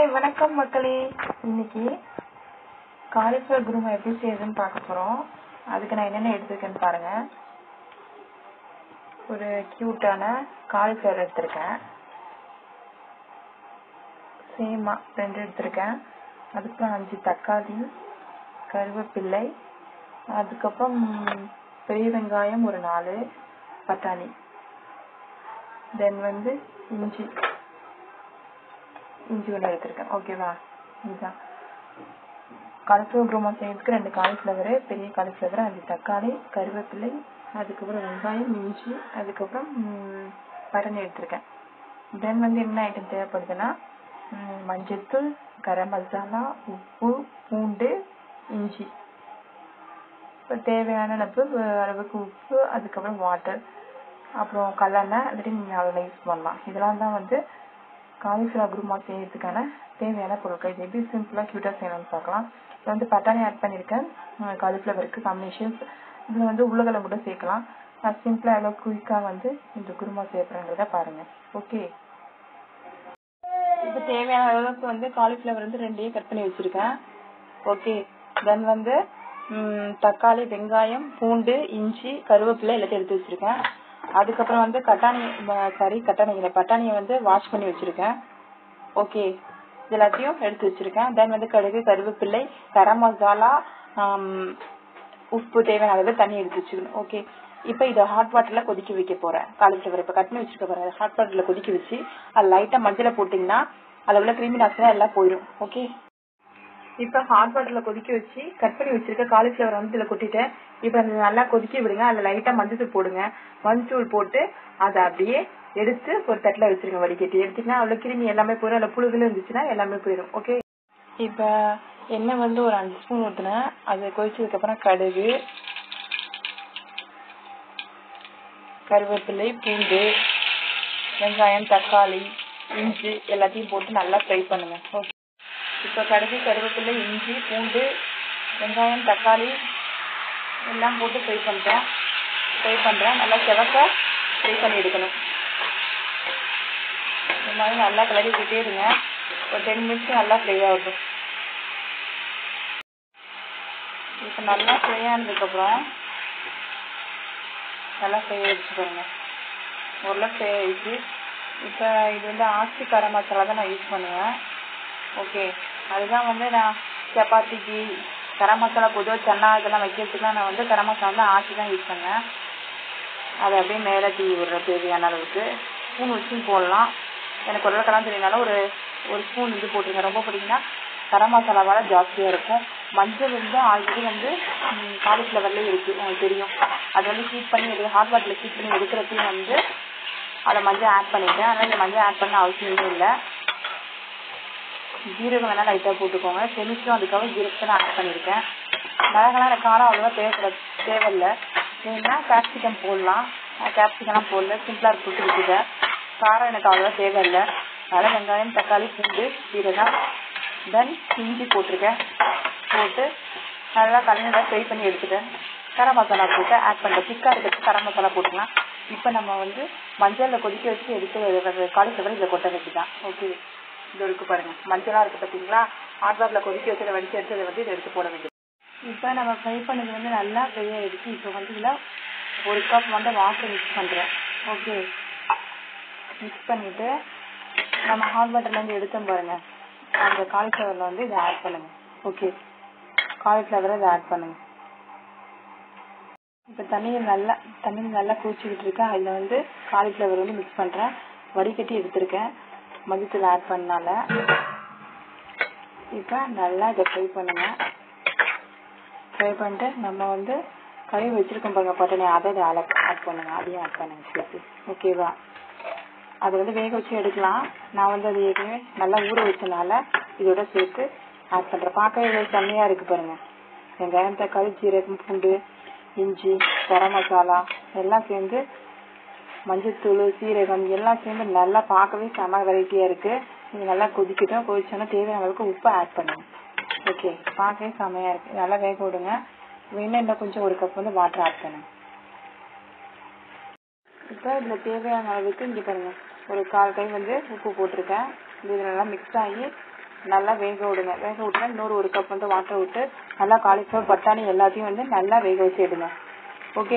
hi வணக்கம் மக்களே இன்னைக்கு காலிஃப்ளவர் குருமா எப்படி செய்யறதுன்னு பார்க்க போறோம் அதுக்கு நான் என்னென்ன எடுத்திருக்கேன்னு பாருங்க ஒரு கியூட்டான காலிஃப்ளவர் எடுத்திருக்கேன் சேமா ரெண்டு எடுத்திருக்கேன் அதுக்கப்புறம் அஞ்சு தக்காளி கருவேப்பிள்ளை அதுக்கப்புறம் பெரிய வெங்காயம் ஒரு நாலு பட்டாணி தென் வந்து இஞ்சி இஞ்சி ஒன்று எடுத்திருக்கேன் ஓகேவா இதுதான் காலிஃப்ளவர் குருமா செய்யறதுக்கு ரெண்டு காலிஃப்ளவர் பெரிய காலிஃப்ளவர் அஞ்சு தக்காளி கருவேப்பிலை அதுக்கப்புறம் வெங்காயம் இஞ்சி அதுக்கப்புறம் ம், பட்டாணி எடுத்திருக்கேன் தென் வந்து என்ன ஐட்டம் தேவைப்படுதுன்னா ம், மஞ்சள்தூள் கரம் மசாலா உப்பு பூண்டு இஞ்சி இப்போ தேவையான அளவு அளவுக்கு உப்பு அதுக்கப்புறம் வாட்டர் அப்புறம் கல்லெண்ணெய் இல்லாட்டி நீங்கள் அதில் யூஸ் பண்ணலாம் இதெல்லாம் தான் வந்து காலிஃப்ளவர் குருமா செய்யறதுக்கான தேவையான பொருட்கள் இது எப்படி சிம்பிளாக க்யூட்டாக செய்யணும்னு பார்க்கலாம் இது வந்து பட்டாணி ஆட் பண்ணியிருக்கேன் காலிஃப்ளவருக்கு காம்பினேஷன்ஸ் இதில் வந்து உருளைக்கிழங்கு கூட சேர்க்கலாம் நான் சிம்பிளாக எவ்வளோ குயிக்காக வந்து இந்த குருமா செய்யப்படுறத பாருங்கள் ஓகே இப்போ தேவையான அளவுக்கு வந்து காலிஃப்ளவர் வந்து ரெண்டையும் கட் பண்ணி வச்சுருக்கேன் ஓகே தென் வந்து ம், தக்காளி வெங்காயம் பூண்டு இஞ்சி கருவேப்பிலை எல்லாத்தையும் எடுத்து வச்சிருக்கேன் அதுக்கப்புறம் வந்து கட்டாணி சாரி கட்டாணி இல்லை பட்டாணியை வந்து வாஷ் பண்ணி வச்சிருக்கேன் ஓகே இது எல்லாத்தையும் எடுத்து வச்சிருக்கேன் தென் வந்து கடுகு கருவேப்பிலை கரம் மசாலா ஆம், உப்பு தேவையான அளவு தண்ணி எடுத்து வச்சுக்கணும் ஓகே இப்போ இதை ஹாட் வாட்டர்ல கொதிக்க வைக்க போறேன் காலிஃப்ளவர் இப்போ கட் பண்ணி வச்சிருக்க போறேன் ஹாட் வாட்டர்ல கொதிக்க வச்சு அது லைட்டா மஞ்சளை போட்டீங்கன்னா அதில் உள்ள கிருமி நாசினா எல்லாம் போயிடும் ஓகே இப்போ ஹாட் வாட்டர்ல கொதிக்க வச்சு கட் பண்ணி வச்சிருக்க காலிஃப்ளவர் வந்து இதில் கொட்டிட்டேன் இப்போ அதை நல்லா கொதிக்க விடுங்க அதில் லைட்டாக மஞ்சள் போடுங்க மஞ்சள் போட்டு அதை அப்படியே எடுத்து ஒரு தட்டில் வச்சிருங்க வடிகட்டி எடுத்தீங்கன்னா அவ்வளோ கிருமி எல்லாமே போயிடும் அதில் புழுகள் இருந்துச்சுன்னா எல்லாமே போயிடும் ஓகே இப்போ எண்ணெய் வந்து ஒரு அஞ்சு ஸ்பூன் ஊற்றினேன் அது கொதிச்சதுக்கப்புறம் கடுகு கருவேப்பிலை பூண்டு வெங்காயம் தக்காளி இஞ்சி எல்லாத்தையும் போட்டு நல்லா ஃப்ரை பண்ணுங்க ஓகே இப்போ கடுகு கருவேப்பிலை இஞ்சி பூண்டு வெங்காயம் தக்காளி எல்லாம் போட்டு ஃப்ரை பண்ணுறேன் ஃப்ரை பண்ணுறேன் நல்லா செவக்க ஃப்ரை பண்ணி எடுக்கணும் இந்த மாதிரி நல்லா கிளறி விட்டே இருங்க ஒரு டென் மினிட்ஸ் நல்லா ஃப்ரை ஆகட்டும் இப்போ நல்லா ஃப்ரை ஆனதுக்கப்புறம் நல்லா ஃப்ரை ஆகிடுச்சு பாருங்க ஓரளவு ஃப்ரை ஆகிடுச்சு இப்போ இது வந்து ஆச்சி கரம் மசாலா தான் நான் யூஸ் பண்ணுவேன் ஓகே அதுதான் வந்து நான் சப்பாத்திக்கு கரம் மசாலா பொதுவாக சன்னா இதெல்லாம் வைக்கிறதுக்குலாம் நான் வந்து கரம் மசாலா தான் ஆச்சி தான் யூஸ் பண்ணேன் அதை அப்படியே மேலே தீ விடுற தேவையான அளவுக்கு ஸ்பூன் வச்சும் போடலாம் எனக்கு ஒரு கலாம் தெரியனாலும் ஒரு ஒரு ஸ்பூன் இது போட்டுருங்க ரொம்ப போட்டிங்கன்னா கரம் மசாலாவால ஜாஸ்தியாக இருக்கும் மஞ்சள் வந்து ஆல்ரெடி வந்து காலிஃப்ளவர்லேயே இருக்குது உங்களுக்கு தெரியும் அது வந்து ஹீட் பண்ணி எடு ஹாட் வாட்டரில் ஹீட் பண்ணி எடுக்கிறப்பையும் வந்து அதை மஞ்சள் ஆட் பண்ணிட்டேன் அதனால் இந்த மஞ்சள் ஆட் பண்ண அவசியமே இல்லை ஜீரகம் வேணால் லைட்டாக போட்டுக்கோங்க செமிச்சும் அதுக்காக ஜீரகத்தை நான் ஆட் பண்ணியிருக்கேன் மிளகாலாம் எனக்கு காரம் அவ்வளோவா தேவைப்பட தேவையில்லை வேணும்னா கேப்சிகம் போடலாம் நான் கேப்சிகம்லாம் போடல சிம்பிளாக போட்டு விட்டுட்டேன் காரம் எனக்கு அவ்வளோவா தேவையில்லை அதனால் வெங்காயம் தக்காளி பூண்டு ஜீரகம் தென் இஞ்சி போட்டிருக்கேன் போட்டு நல்லா கலந்து ஃப்ரை பண்ணி எடுத்துட்டேன் கரம் மசாலா போட்டு ஆட் பண்ணுறேன் திக்காக இருக்கிறதுக்கு கரம் மசாலா போட்டுக்கலாம் இப்போ நம்ம வந்து மஞ்சளில் கொதிக்க வச்சு எடுத்து காலிஃப்ளவர் இதில் கொட்ட வேண்டியதான் ஓகே இது இருக்கு பாருங்க மஞ்சளாக இருக்கு பார்த்தீங்களா ஹாட் வாட்டரில் கொதிக்க வச்சு அதை வடிச்சு எடுத்து அதை வந்து இதை எடுத்து போட வேண்டியது இப்போ நம்ம ஃப்ரை பண்ணது வந்து நல்லா ஃப்ரை ஆகிடுச்சு இப்போ வந்து இதில் ஒரு கப் வந்து வாட்டர் மிக்ஸ் பண்ணுறேன் ஓகே மிக்ஸ் பண்ணிவிட்டு நம்ம ஹாட் வாட்டர்லேருந்து எடுத்தோம் பாருங்க அந்த காலிஃப்ளவரில் வந்து இதை ஆட் பண்ணுங்க ஓகே காலிஃப்ளவரை இதை ஆட் பண்ணுங்க இப்போ தண்ணியை நல்லா தண்ணி நல்லா குடிச்சிக்கிட்டு இருக்கேன் அதில் வந்து காலிஃப்ளவர் வந்து மிக்ஸ் பண்ணுறேன் வடிகட்டி எடுத்திருக்கேன் மஞ்சத்தூள் ஆட் பண்ணனால இப்போ நல்லா இதை ஃப்ரை பண்ணுங்க ஃப்ரை பண்ணிட்டு நம்ம வந்து கறி வச்சிருக்கோம் பாருங்க பட்டாணி அதை இதை அலக் ஆட் பண்ணுங்க அதையும் ஆட் பண்ணுங்க சேர்த்து ஓகேவா அதை வந்து வேக வச்சு எடுக்கலாம் நான் வந்து அது ஏற்கனவே நல்லா ஊற வச்சனால இதோட சேர்த்து ஆட் பண்ணுறேன் பார்க்க இவ்வளோ செம்மையாக இருக்குது பாருங்க வெங்காயம் தக்காளி ஜீரகம் பூண்டு இஞ்சி கரம் மசாலா எல்லாம் சேர்ந்து மஞ்சத்தூள் சீரகம் எல்லாம் சேர்ந்து நல்லா பார்க்கவே செம வெரைட்டியாக இருக்குது இது நல்லா கொதிக்கட்டும் கொதிச்சோன்னா தேவையான அளவுக்கு உப்பு ஆட் பண்ணுங்க ஓகே பார்க்கவே செமையாக இருக்குது நல்லா வேக விடுங்க வேணும் இன்னும் கொஞ்சம் ஒரு கப் வந்து வாட்டர் ஆட் பண்ணுங்க இப்போ இதில் தேவையான அளவுக்கு இங்கே பாருங்க ஒரு கால் கை வந்து உப்பு போட்டிருக்கேன் இது நல்லா மிக்ஸ் ஆகி நல்லா வேக விடுங்க வேக விட்டா இன்னொரு ஒரு கப் வந்து வாட்டர் விட்டு நல்லா காலிஃப்ளவர் பட்டாணி எல்லாத்தையும் வந்து நல்லா வேக வச்சு எடுங்க ஓகே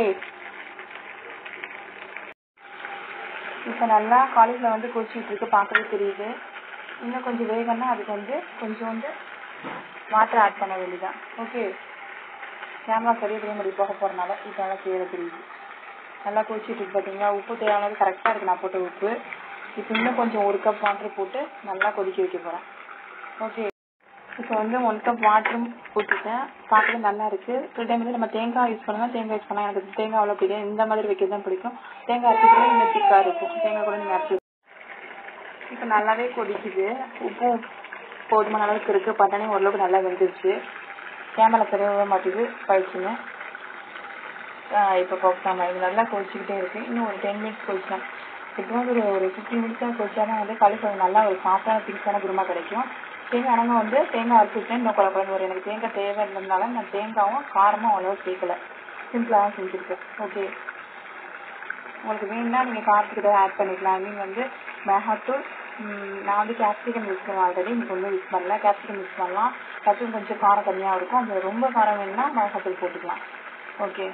இப்போ நல்லா காலிஃப்ளவர் வந்து கொதிச்சுட்டு இருக்கு பார்க்கவே தெரியுது இன்னும் கொஞ்சம் வேகம்னா அதுக்கு வந்து கொஞ்சோண்டு வாட்டர் ஆட் பண்ண வேண்டியதான் ஓகே கேமரா சரியாக தெரிய முடியும் போக போகிறனால இப்போ நல்லா கிளியராக தெரியுது நல்லா கொதிச்சுட்டு இருக்கு பார்த்தீங்களா உப்பு தேவையானது கரெக்டாக இருக்கு நான் போட்ட உப்பு இப்போ இன்னும் கொஞ்சம் ஒரு கப் வாட்டர் போட்டு நல்லா கொதிக்க வைக்க போகிறேன் ஓகே இப்போ வந்து ஒன் கப் வாட்டரும் ஊற்றிட்டேன் பார்க்கவே நல்லா இருக்கு சில டைம் வந்து நம்ம தேங்காய் யூஸ் பண்ணுங்க தேங்காய் யூஸ் பண்ணால் எனக்கு தேங்காய் அவ்வளோ பிடிக்கும் இந்த மாதிரி வைக்கிறது தான் பிடிக்கும் தேங்காய் அரைச்சிக்கலாம் இன்னும் திக்காக இருக்கும் தேங்காய் கூட நீங்கள் அரைச்சி இப்போ நல்லாவே கொதிக்குது உப்பும் போதுமான அளவுக்கு இருக்கு பட்டாணி ஓரளவுக்கு நல்லா வெந்துருச்சு கேமரா தெரியவே மாட்டேங்குது பயிற்சிங்க இப்போ பார்க்காம இது நல்லா கொதிச்சுக்கிட்டே இருக்கு இன்னும் ஒரு டென் மினிட்ஸ் கொதிச்சேன் இப்போ ஒரு ஒரு ஃபிஃப்டீன் மினிட்ஸாக கொதிச்சாதான் வந்து காலிஃப்ளவர் நல்லா ஒரு சாஃப்டான திங்ஸான குருமா கிடைக்கும் தேங்காய் அனங்க வந்து தேங்காய் அரைச்சிட்டேன் இன்னும் குழ குழம்பு வரும் எனக்கு தேங்காய் தேவை இருந்ததுனால நான் தேங்காயும் காரமும் அவ்வளோவா சேர்க்கல சிம்பிளாக தான் செஞ்சுருக்கேன் ஓகே உங்களுக்கு வேணும்னா நீங்கள் காரத்துக்கு ஏதாவது ஆட் பண்ணிக்கலாம் ஐ மீன் வந்து மிளகாத்தூள் ம், நான் வந்து கேப்சிகம் யூஸ் பண்ணுவேன் ஆல்ரெடி இன்னைக்கு ஒன்றும் யூஸ் பண்ணல கேப்சிகம் யூஸ் பண்ணலாம் அதுவும் கொஞ்சம் காரம் கம்மியாக இருக்கும் அது ரொம்ப காரம் வேணும்னா மிளகாத்தூள் போட்டுக்கலாம் ஓகே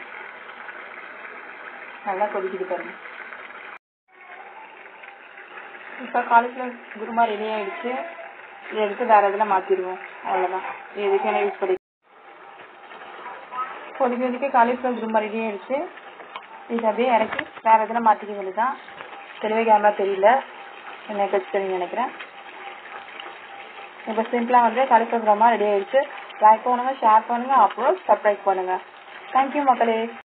நல்லா கொதிக்குது பாருங்க இப்போ காலிஃப்ளவர் குருமா ரெடி ஆயிடுச்சு இதை எடுத்து வேற இதில் மாற்றிடுவோம் அவ்வளோதான் இது எதுக்கு என்ன யூஸ் பண்ணி கொதிக்க கொதிக்க காலிஃப்ளவர் குருமா ரெடி ஆயிடுச்சு இது அப்படியே இறக்கி வேற இதில் மாற்றிக்க வேண்டியதுதான் தெளிவாக கேமரா தெரியல என்ன கட்சி தெரியும் நினைக்கிறேன் இப்போ சிம்பிளாக வந்து காலிஃப்ளவர் குருமா ரெடி ஆயிடுச்சு லைக் பண்ணுங்க ஷேர் பண்ணுங்க அப்புறம் சப்ஸ்கிரைப் பண்ணுங்க தேங்க்யூ மக்களே